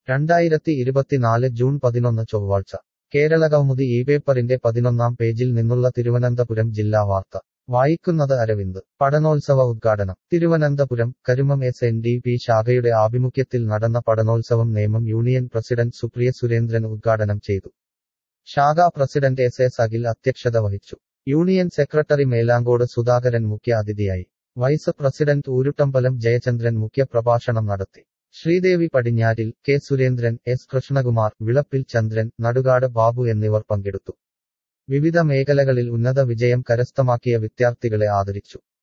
രണ്ടായിരത്തി ഇരുപത്തിനാല് ജൂൺ പതിനൊന്ന് ചൊവ്വാഴ്ച കേരളകൗമുദി ഈ പേപ്പറിന്റെ പതിനൊന്നാം പേജിൽ നിന്നുള്ള തിരുവനന്തപുരം ജില്ലാ വാർത്ത വായിക്കുന്നത് അരവിന്ദ് പഠനോത്സവ ഉദ്ഘാടനം Thiruvananthapuram Karumam S N D P ശാഖയുടെ ആഭിമുഖ്യത്തിൽ നടന്ന പഠനോത്സവം നേമം യൂണിയൻ പ്രസിഡന്റ് സുപ്രിയ സുരേന്ദ്രൻ ഉദ്ഘാടനം ചെയ്തു ശാഖാ പ്രസിഡന്റ് എസ് എസ് അഖിൽ അധ്യക്ഷത വഹിച്ചു യൂണിയൻ സെക്രട്ടറി മേലാങ്കോട് സുധാകരൻ മുഖ്യ അതിഥിയായി വൈസ് പ്രസിഡന്റ് ഊരുട്ടമ്പലം ജയചന്ദ്രൻ മുഖ്യ പ്രഭാഷണം നടത്തി ശ്രീദേവി പടിഞ്ഞാരിൽ കെ സുരേന്ദ്രൻ എസ് കൃഷ്ണകുമാർ വിളപ്പിൽ ചന്ദ്രൻ നടുകാട് ബാബു എന്നിവർ പങ്കെടുത്തു വിവിധ മേഖലകളിൽ ഉന്നത വിജയം കരസ്ഥമാക്കിയ വിദ്യാർത്ഥികളെ ആദരിച്ചു